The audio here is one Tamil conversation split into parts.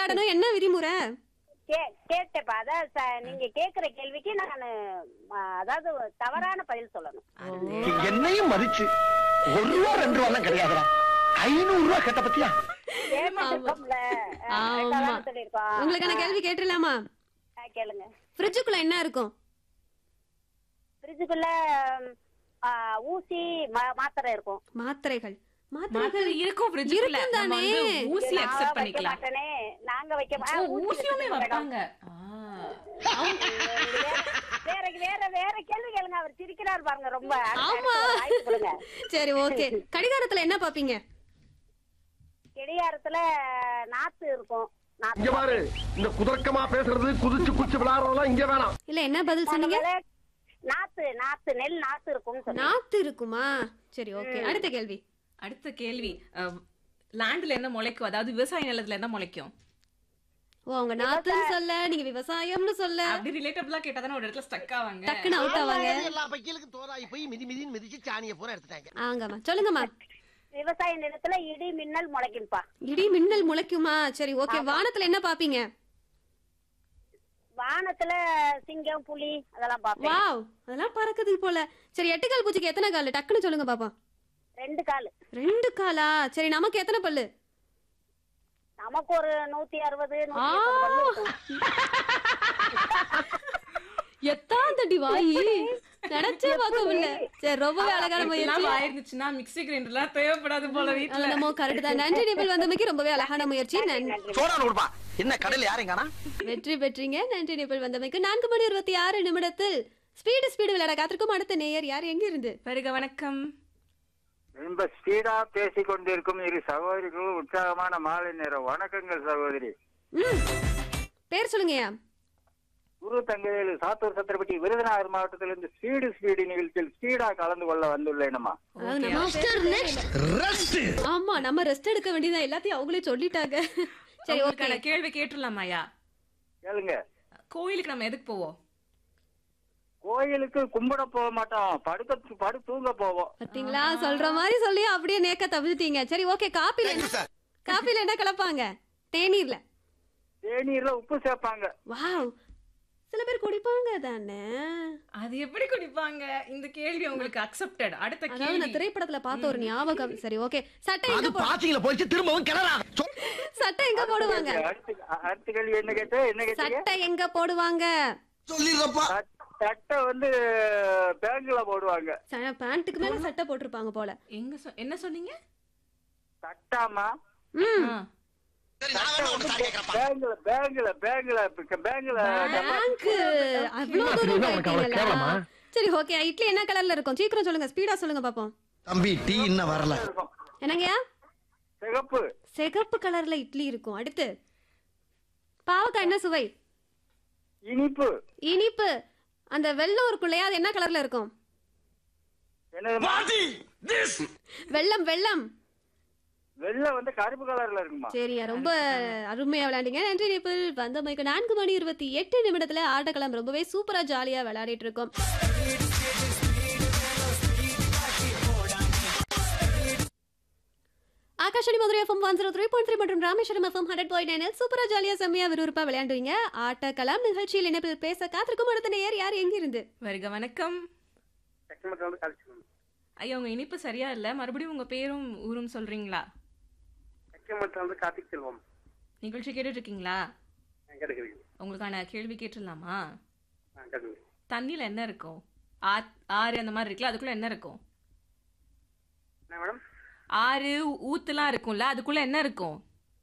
விளையாடணும் என்ன விதிமுறை கே கேட்டேப்பா அதான் ச- நீங்க கேக்குற கேள்விக்கு நானு ஆ, அதாவது தவறான பதில் சொல்லணும் என்னையும் மதிச்சு ஒரு ரூபா ரெண்டு ரூபா கிடையாதுடா ஐநூறு ரூபா கேட்ட பத்தியா ஏமாத்திருக்கோம்ல ஆ, ஆமா. ரெண்டாவது சொல்லியிருக்கோம் உங்களுக்கான கேள்வி கேட்டுடலாமா ஆ, கேளுங்க ஃப்ரிட்ஜுக்குள்ள என்ன இருக்கும் ஃப்ரிட்ஜுக்குள்ள ஆ, ஊசி ம- மாத்திரை இருக்கும் மாத்திரைகள் மாத்திரை மாத்திரைகள் இருக்கும் ஃப்ரிட்ஜுக்குள்ள இருக்கும் நம்ம தானே. வந்து ஊசி நான் அக்செப்ட் வைக்க பண்ணிக்கலாம் மாட்டேனே நாங்க வைக்க மா- ஓ, ஆ, ஊசி ஊசியுமே வச்சிருக்கோம் வைப்பாங்க ஆ. வேற வேற வேற கேள்வி கேளுங்க அவர் சிரிக்கிறார் பாருங்க ரொம்ப அடுத்த- ஆமா. அடுத்த ஒரு வாய்ப்பு கொடுங்க சரி ஓகே கடிகாரத்துல என்ன பாப்பீங்க கடிகாரத்துல நாத்து இருக்கும் நாத்து இங்க பாரு இந்த குதர்க்கமா பேசுறது குதிச்சு குச்சி விளையாடுறதெல்லாம் இங்க வேணாம் இல்ல என்ன பதில் சொன்னீங்க நாங்க நாத்து நாத்து நெல் நாத்து இருக்கும் சொன்னேன் நாத்து இருக்குமா சரி ஓகே அடுத்த கேள்வி அடுத்த கேள்வி லேண்ட்ல என்ன முளைக்கும் அதாவது விவசாய நிலத்துல என்ன முளைக்கும் ஓ அவங்க நாத்துன்னு சொல்ல நீங்க விவசாயம்னு சொல்ல அப்படி ரிலேட்டபிளா கேட்டா தானே ஒரு இடத்துல ஸ்டக் ஆவாங்க டக்குன்னு அவுட் ஆவாங்க எல்லா பையலுக்கும் தோதாயி போய் மிதி மிதின்னு மிதிச்சு சாணியை பூரா எடுத்துட்டாங்க ஆங்கம்மா சொல்லுங்கம்மா விவசாய நிலத்துல இடி மின்னல் முளைக்கும்பா இடி மின்னல் முளைக்குமா சரி ஓகே வானத்துல என்ன பாப்பீங்க வானத்துல சிங்கம் புலி அதெல்லாம் பாப்பேன் வாவ் அதெல்லாம் பறக்குது போல சரி எட்டுக்கால் பூச்சிக்கு எத்தனை கால் டக்குன்னு சொல்லுங்க பாப்போம் ரெண்டு காலு ரெண்டு காலா சரி நமக்கு எத்தனை பல்லு நமக்கு ஒரு நூத்தி அறுபது ஆ. நூத்தி எண்பது பல்லு இருக்கும். எத்தான் தட்டி வாயி நினைச்சே பார்க்க முடியல சரி ரொம்பவே அழகான இப்படிலாம் முயற்சி ஆயிருந்துச்சுன்னா மிக்ஸி கிரைண்டர்லாம் தேவைப்படாது போல வீட்டுல அது நம்ம கரெக்ட் தான் நன்றி நிபிள் வந்தமைக்கு ரொம்பவே அழகான முயற்சி நன்றி சோடான கொடுப்பா என்ன கடையில யாரையும் காணா வெற்றி பெற்றீங்க நன்றி நிபிள் வந்தமைக்கு நான்கு மணி இருபத்தி ஆறு நிமிடத்தில் ஸ்பீடு ஸ்பீடு விளையாட காத்திருக்கும் அடுத்த நேயர் யார் எங்க இருந்து வருக வணக்கம் ரொம்ப ஸ்பீடா பேசிக் கொண்டிருக்கும் இரு சகோதரிகளும் உற்சாகமான மாலை நேரம் வணக்கங்கள் சகோதரி ம் பேர் சொல்லுங்கய்யா குரு தங்கவேலு சாத்தூர் சத்திரப்பட்டி விருதுநகர் மாவட்டத்திலிருந்து ஸ்பீடு ஸ்பீடு நிகழ்ச்சியில் ஸ்பீடா கலந்து கொள்ள வந்துள்ளேனம்மா அதாவது நம்ம ரெஸ்ட் ஆமா நம்ம ரெஸ்ட் எடுக்க வேண்டியதா எல்லாத்தையும் அவங்களே சொல்லிட்டாங்க சரி ஓகே உங்களுக்கான கேள்வி கேட்டுடலாமாயா கேளுங்க கோயிலுக்கு நம்ம எதுக்கு போவோம் கோயிலுக்கு கும்பிட போக மாட்டோம் படுக்க படு தூங்க போவோம் பாத்தீங்களா சொல்ற மாதிரி சொல்லி அப்படியே நேக்க தவிச்சிட்டீங்க சரி ஓகே காப்பில என்ன காப்பில என்ன கலப்பாங்க தேநீர்ல தேநீர்ல உப்பு சேர்ப்பாங்க வாவ் சில பேர் குடிப்பாங்க தானே அது எப்படி குடிப்பாங்க இந்த கேள்வி உங்களுக்கு அக்செப்டட் அடுத்த அதாவது கேள்வி நான் திரைப்படத்துல பார்த்த ஒரு ஞாபகம் சரி ஓகே சட்டை எங்க அது போ பாசிங்கள போயிடுச்சு திரும்பவும் கிணறா சட்டை எங்க போடுவாங்க அடுத்த அடுத்த கேள்வி என்ன கேட்ட என்ன கேட்டீங்க சட்டை எங்க போடுவாங்க சொல்லிடுறப்பா சட்- சட்டை வந்து பேங்க்ல போடுவாங்க ச- பேண்ட்டுக்கு மேல சட்டை போட்டிருப்பாங்க போல எங்க சொ- என்ன சொன்னீங்க சட்டாமா ம் ஆ. பேங்க்ல பேங்க்ல பேங்க்ல பேங்க்ல பேங்க் அவ்வளவு தூரம் அப்படின்னா உனக்கு அவ்வளவு போயிட்டீங்களா? கேவலமா? சரி ஓகே இட்லி என்ன கலர்ல இருக்கும் சீக்கிரம் சொல்லுங்க ஸ்பீடா சொல்லுங்க பாப்போம் தம்பி டீ இன்னும் வரல இருக்கும் என்னங்கய்யா சிகப்பு சிகப்பு கலர்ல இட்லி இருக்கும் அடுத்து பாவக்காய் என்ன சுவை இனிப்பு இனிப்பு அந்த வெள்ளம் இருக்கும் இல்லையா அது என்ன கலர்ல இருக்கும் என்னது வெள்ளம் வெள்ளம் வெள்ளை வந்து கருப்பு கலர்ல இருக்குமா சரியா ரொம்ப அருமையா விளையாண்டீங்க நன்றி நிபிள் வந்தமைக்கு நான்கு மணி இருபத்தி எட்டு நிமிடத்துல ஆட்டக்களம் ரொம்பவே சூப்பரா ஜாலியா விளையாடிட்டு இருக்கோம் Akashvani Madurai FM one zero three point three மற்றும் Rameswaram FM hundred point nine சூப்பரா ஜாலியா செம்மையா விறுவிறுப்பா விளையாண்டுவீங்க ஆட்டக்களம் நிகழ்ச்சியில் இணைப்பில் பேச காத்திருக்கும் அடுத்த நேயர் யார் எங்க இருந்து வருக வணக்கம் ஐயா உங்க இனிப்பு சரியா இல்ல மறுபடியும் உங்க பேரும் ஊரும் சொல்றீங்களா வந்து கார்த்திக் செல்வம் நிகழ்ச்சி கேட்டுட்டு இருக்கீங்களா கிடைக்கிறீங்க உங்களுக்கான கேள்வி கேட்டுடலாமா கேட்டுங்க தண்ணியில என்ன இருக்கும் ஆ- ஆறு அந்த மாதிரி இருக்குல்ல அதுக்குள்ள என்ன இருக்கும் என்ன மேடம் ஆறு ஊத்துலாம் இருக்கும்ல அதுக்குள்ள என்ன இருக்கும்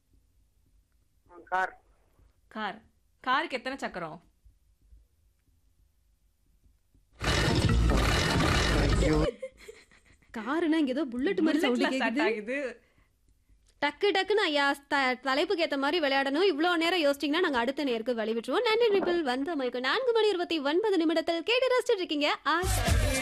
கார் கார் காருக்கு எத்தனை சக்கரம் காருனா இங்க ஏதோ புல்லட் மாதிரி சவுண்ட் Bulletல start கேக்குது ஆகுது டக்கு டக்குன்னு ஐயா த- தலைப்புக்கு ஏத்த மாதிரி விளையாடணும் இவ்வளோ நேரம் யோசிச்சிங்கன்னா நாங்க அடுத்த நேருக்கு வழி விட்டுருவோம் நன்றி நிபிள் வந்த மைக்கு நான்கு மணி இருபத்தி ஒன்பது நிமிடத்தில் கேட்டு ரசிச்சிட்டு இருக்கீங்க ஆசை